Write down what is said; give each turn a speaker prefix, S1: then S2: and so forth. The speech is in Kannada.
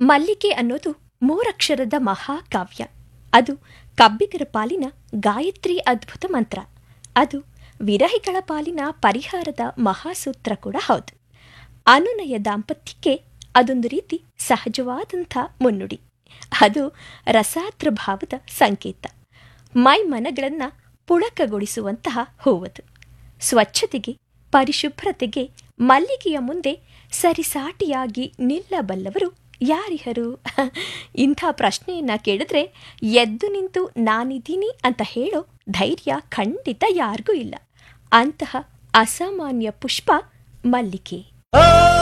S1: ಮಲ್ಲಿಗೆ ಅನ್ನೋದು ಮೂರಕ್ಷರದ ಮಹಾಕಾವ್ಯ ಅದು ಕಬ್ಬಿಗರ ಪಾಲಿನ ಗಾಯತ್ರಿ ಅದ್ಭುತ ಮಂತ್ರ ಅದು ವಿರಹಿಗಳ ಪಾಲಿನ ಪರಿಹಾರದ ಮಹಾಸೂತ್ರ ಕೂಡ ಹೌದು ಅನುನಯ ದಾಂಪತ್ಯಕ್ಕೆ ಅದೊಂದು ರೀತಿ ಸಹಜವಾದಂಥ ಮುನ್ನುಡಿ ಅದು ರಸಾದ್ರ ಭಾವದ ಸಂಕೇತ ಮೈ ಮನಗಳನ್ನು ಪುಳಕಗೊಳಿಸುವಂತಹ ಹೂವದು ಸ್ವಚ್ಛತೆಗೆ ಪರಿಶುಭ್ರತೆಗೆ ಮಲ್ಲಿಗೆಯ ಮುಂದೆ ಸರಿಸಾಟಿಯಾಗಿ ನಿಲ್ಲಬಲ್ಲವರು ಯಾರಿಹರು ಇಂಥ ಪ್ರಶ್ನೆಯನ್ನ ಕೇಳಿದ್ರೆ ಎದ್ದು ನಿಂತು ನಾನಿದ್ದೀನಿ ಅಂತ ಹೇಳೋ ಧೈರ್ಯ ಖಂಡಿತ ಯಾರಿಗೂ ಇಲ್ಲ ಅಂತಹ ಅಸಾಮಾನ್ಯ ಪುಷ್ಪ ಮಲ್ಲಿಗೆ